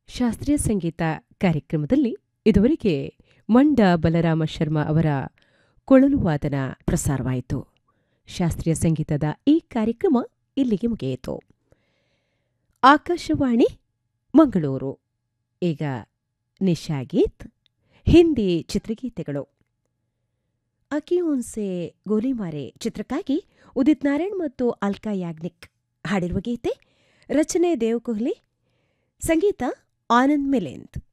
ಶಾಸ್ತ್ರೀಯ ಸಂಗೀತ ಕಾರ್ಯಕ್ರಮದಲ್ಲಿ ಇದುವರೆಗೆ ಮಂಡ ಬಲರಾಮ ಶರ್ಮಾ ಅವರ ಕೊಳಲು ವಾದನ ಪ್ರಸಾರವಾಯಿತು ಶಾಸ್ತ್ರೀಯ ಸಂಗೀತದ ಈ ಕಾರ್ಯಕ್ರಮ ಇಲ್ಲಿಗೆ ಮುಗಿಯಿತು ಆಕಾಶವಾಣಿ ಮಂಗಳೂರು ಈಗ ನಿಶಾಗೀತ್ ಹಿಂದಿ ಚಿತ್ರಗೀತೆಗಳು ಅಕಿಯೋನ್ಸೆ ಗೋಲಿಮಾರೆ ಚಿತ್ರಕ್ಕಾಗಿ ಉದಿತ್ ನಾರಾಯಣ್ ಮತ್ತು ಅಲ್ಕಾ ಯಾಗ್ನಿಕ್ ಹಾಡಿರುವ ಗೀತೆ ರಚನೆ ದೇವ್ ಕೊಹ್ಲಿ ಸಂಗೀತ ಆನಂದ್ ಮಿಲೆಂದ್